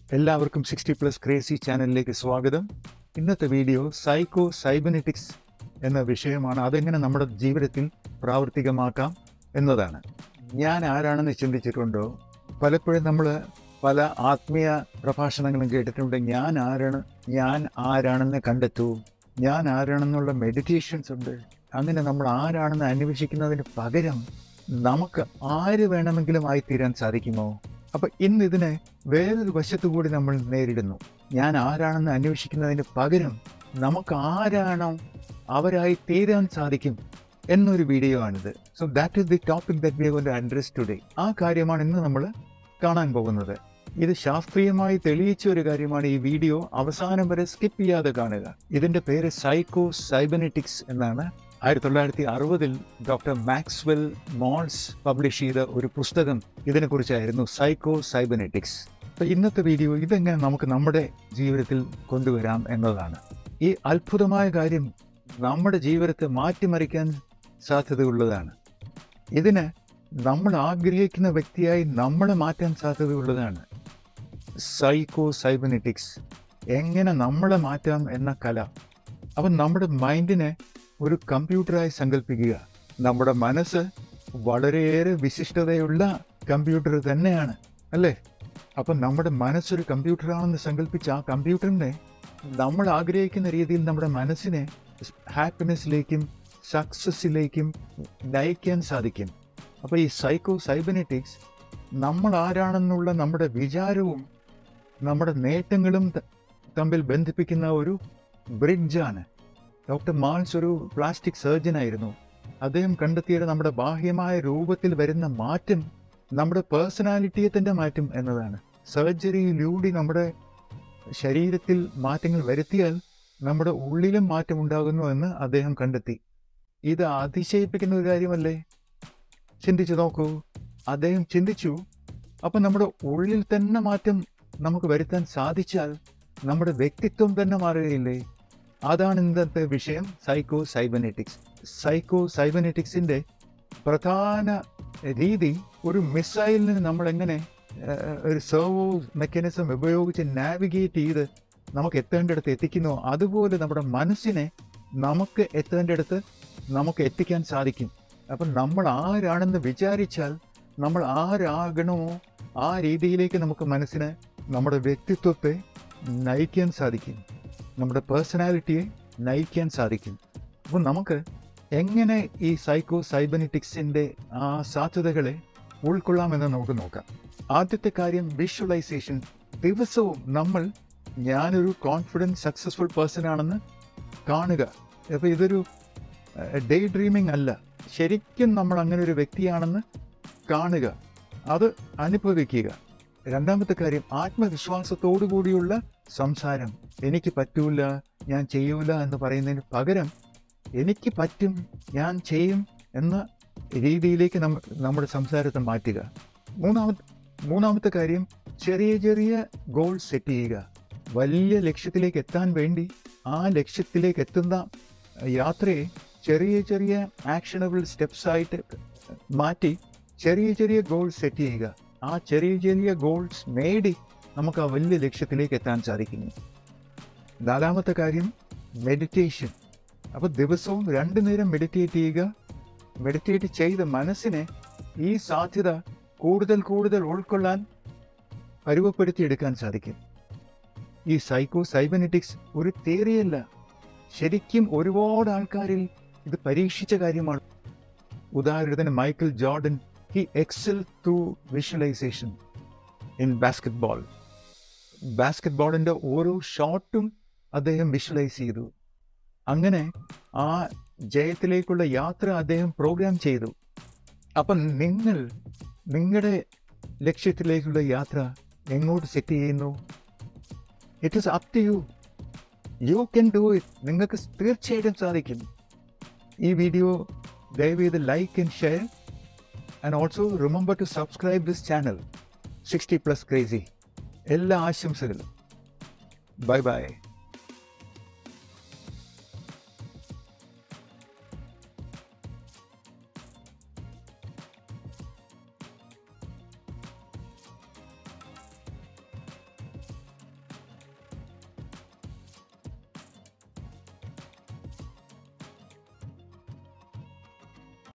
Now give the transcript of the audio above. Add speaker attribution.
Speaker 1: എല്ലാവർക്കും sixty plus crazy ചാനലിലേക്ക് സ്വാഗതം ഇന്നത്തെ വീഡിയോ സൈക്കോ സൈബനറ്റിക്സ് എന്ന വിഷയമാണ് അതെങ്ങനെ നമ്മുടെ ജീവിതത്തിൽ പ്രാവർത്തികമാക്കാം എന്നതാണ് ഞാൻ ആരാണെന്ന് ചിന്തിച്ചിട്ടുണ്ടോ പലപ്പോഴും നമ്മൾ പല ആത്മീയ പ്രഭാഷണങ്ങളും കേട്ടിട്ടുണ്ട് ഞാൻ ആരാണ് ഞാൻ ആരാണെന്ന് കണ്ടെത്തൂ ഞാൻ ആരാണെന്നുള്ള മെഡിറ്റേഷൻസ് ഉണ്ട് അങ്ങനെ നമ്മൾ ആരാണെന്ന് അന്വേഷിക്കുന്നതിന് പകരം നമുക്ക് ആര് വേണമെങ്കിലും ആയിത്തീരാൻ സാധിക്കുമോ അപ്പൊ ഇന്ന് ഇതിനെ വേറൊരു വശത്തു കൂടി നമ്മൾ നേരിടുന്നു ഞാൻ ആരാണെന്ന് അന്വേഷിക്കുന്നതിന് പകരം നമുക്ക് ആരാണോ അവരായി തീരാൻ സാധിക്കും എന്നൊരു വീഡിയോ ആണിത് so that is the topic that we going to address today ആ കാര്യമാണ് ഇന്ന് നമ്മൾ കാണാൻ പോകുന്നത് ഇത് ശാസ്ത്രീയമായി തെളിയിച്ച ഒരു കാര്യമാണ് ഈ വീഡിയോ അവസാനം വരെ സ്കിപ്പ് ചെയ്യാതെ കാണുക ഇതിന്റെ പേര് സൈക്കോ സൈബനറ്റിക്സ് എന്നാണ് ആയിരത്തി തൊള്ളായിരത്തി അറുപതിൽ ഡോക്ടർ മാക്സ്വെൽ മോൾസ് പബ്ലിഷ് ചെയ്ത ഒരു പുസ്തകം ഇതിനെക്കുറിച്ചായിരുന്നു സൈക്കോ സൈബനറ്റിക്സ് അപ്പോൾ ഇന്നത്തെ വീഡിയോ ഇതെങ്ങനെ നമുക്ക് നമ്മുടെ ജീവിതത്തിൽ കൊണ്ടുവരാം എന്നതാണ് ഈ അത്ഭുതമായ കാര്യം നമ്മുടെ ജീവിതത്തെ മാറ്റിമറിക്കാൻ സാധ്യതയുള്ളതാണ് ഇതിന് നമ്മൾ ആഗ്രഹിക്കുന്ന വ്യക്തിയായി നമ്മളെ മാറ്റാൻ സാധ്യതയുള്ളതാണ് സൈക്കോ സൈബനറ്റിക്സ് എങ്ങനെ നമ്മളെ മാറ്റാം എന്ന കല അപ്പം നമ്മുടെ മൈൻഡിനെ ഒരു കമ്പ്യൂട്ടറായി സങ്കല്പിക്കുക നമ്മുടെ മനസ്സ് വളരെയേറെ വിശിഷ്ടതയുള്ള കമ്പ്യൂട്ടർ തന്നെയാണ് അല്ലേ അപ്പം നമ്മുടെ മനസ്സൊരു കമ്പ്യൂട്ടറാണെന്ന് സങ്കല്പിച്ച ആ കമ്പ്യൂട്ടറിനെ നമ്മൾ ആഗ്രഹിക്കുന്ന രീതിയിൽ നമ്മുടെ മനസ്സിനെ ഹാപ്പിനെസ്സിലേക്കും സക്സസ്സിലേക്കും നയിക്കാൻ സാധിക്കും അപ്പോൾ ഈ സൈക്കോ സൈബനറ്റിക്സ് നമ്മൾ ആരാണെന്നുള്ള നമ്മുടെ വിചാരവും നമ്മുടെ നേട്ടങ്ങളും ത- തമ്മിൽ ബന്ധിപ്പിക്കുന്ന ഒരു ബ്രിഡ്ജാണ് ഡോക്ടർ മാൾസ് ഒരു പ്ലാസ്റ്റിക് സർജൻ ആയിരുന്നു അദ്ദേഹം കണ്ടെത്തിയത് നമ്മുടെ ബാഹ്യമായ രൂപത്തിൽ വരുന്ന മാറ്റം നമ്മുടെ പേഴ്സണാലിറ്റിയെ തന്നെ മാറ്റും എന്നതാണ് സർജറിയിലൂടെ നമ്മുടെ ശരീരത്തിൽ മാറ്റങ്ങൾ വരുത്തിയാൽ നമ്മുടെ ഉള്ളിലും മാറ്റം ഉണ്ടാകുന്നു എന്ന് അദ്ദേഹം കണ്ടെത്തി ഇത് അതിശയിപ്പിക്കുന്ന ഒരു കാര്യമല്ലേ ചിന്തിച്ചു നോക്കൂ അദ്ദേഹം ചിന്തിച്ചു അപ്പം നമ്മുടെ ഉള്ളിൽ തന്നെ മാറ്റം നമുക്ക് വരുത്താൻ സാധിച്ചാൽ നമ്മുടെ വ്യക്തിത്വം തന്നെ മാറുകയില്ലേ അതാണ് ഇന്നത്തെ വിഷയം സൈക്കോ സൈബനറ്റിക്സ് സൈക്കോ സൈബനറ്റിക്സിന്റെ പ്രധാന രീതി ഒരു മിസൈലിന് നമ്മൾ എങ്ങനെ ഏഹ്, ഒരു സെർവോ മെക്കാനിസം ഉപയോഗിച്ച് നാവിഗേറ്റ് ചെയ്ത് നമുക്ക് എത്തേണ്ടിടത്ത് എത്തിക്കുന്നോ അതുപോലെ നമ്മുടെ മനസ്സിനെ നമുക്ക് എത്തേണ്ടിടത്ത് നമുക്ക് എത്തിക്കാൻ സാധിക്കും അപ്പം നമ്മൾ ആരാണെന്ന് വിചാരിച്ചാൽ നമ്മൾ ആരാകണമോ ആ രീതിയിലേക്ക് നമുക്ക് മനസ്സിനെ നമ്മുടെ വ്യക്തിത്വത്തെ നയിക്കാൻ സാധിക്കും നമ്മുടെ പേഴ്സണാലിറ്റിയെ നയിക്കാൻ സാധിക്കും അപ്പോൾ നമുക്ക് എങ്ങനെ ഈ സൈക്കോ സൈബനറ്റിക്സിൻ്റെ ആ സാധ്യതകളെ ഉൾക്കൊള്ളാമെന്ന് നമുക്ക് നോക്കാം ആദ്യത്തെ കാര്യം വിഷ്വലൈസേഷൻ ദിവസവും നമ്മൾ ഞാനൊരു കോൺഫിഡൻറ്റ് സക്സസ്ഫുൾ പേഴ്സൺ ആണെന്ന് കാണുക അപ്പോൾ ഇതൊരു ഡേ ഡ്രീമിംഗ് അല്ല ശരിക്കും നമ്മൾ അങ്ങനെ ഒരു വ്യക്തിയാണെന്ന് കാണുക അത് അനുഭവിക്കുക രണ്ടാമത്തെ കാര്യം ആത്മവിശ്വാസത്തോടു കൂടിയുള്ള സംസാരം എനിക്ക് പറ്റൂല ഞാൻ ചെയ്യൂല എന്ന് പറയുന്നതിന് പകരം എനിക്ക് പറ്റും ഞാൻ ചെയ്യും എന്ന രീതിയിലേക്ക് നമ്മ നമ്മുടെ സംസാരത്തെ മാറ്റുക മൂന്നാമത്തെ മൂന്നാമത്തെ കാര്യം ചെറിയ ചെറിയ ഗോൾ സെറ്റ് ചെയ്യുക വലിയ ലക്ഷ്യത്തിലേക്ക് എത്താൻ വേണ്ടി ആ ലക്ഷ്യത്തിലേക്ക് എത്തുന്ന യാത്രയെ ചെറിയ ചെറിയ ആക്ഷണബിൾ സ്റ്റെപ്സ് ആയിട്ട് മാറ്റി ചെറിയ ചെറിയ ഗോൾ സെറ്റ് ചെയ്യുക ആ ചെറിയ ചെറിയ ഗോൾസ് നേടി നമുക്ക് ആ വലിയ ലക്ഷ്യത്തിലേക്ക് എത്താൻ സാധിക്കുന്നു നാലാമത്തെ കാര്യം മെഡിറ്റേഷൻ അപ്പോൾ ദിവസവും രണ്ടു നേരം മെഡിറ്റേറ്റ് ചെയ്യുക മെഡിറ്റേറ്റ് ചെയ്ത മനസ്സിനെ ഈ സാധ്യത കൂടുതൽ കൂടുതൽ ഉൾക്കൊള്ളാൻ പരുവപ്പെടുത്തിയെടുക്കാൻ സാധിക്കും ഈ സൈക്കോ സൈബനറ്റിക്സ് ഒരു തിയറിയല്ല ശരിക്കും ഒരുപാട് ആൾക്കാരിൽ ഇത് പരീക്ഷിച്ച കാര്യമാണ് ഉദാഹരണത്തിന് Michael Jordan he excel through visualization in basketball ബാസ്കറ്റ് ബോളിൻ്റെ ഓരോ ഷോട്ടും അദ്ദേഹം വിഷ്വലൈസ് ചെയ്തു അങ്ങനെ ആ ജയത്തിലേക്കുള്ള യാത്ര അദ്ദേഹം പ്രോഗ്രാം ചെയ്തു അപ്പം നിങ്ങൾ നിങ്ങളുടെ ലക്ഷ്യത്തിലേക്കുള്ള യാത്ര എങ്ങോട്ട് സെറ്റ് ചെയ്യുന്നു it is up to you you can do it നിങ്ങൾക്ക് തീർച്ചയായിട്ടും സാധിക്കും ഈ വീഡിയോ ദയവേത് like and share and also remember to subscribe this channel sixty plus crazy എല്ലാ ആശംസകളും ബൈ ബൈ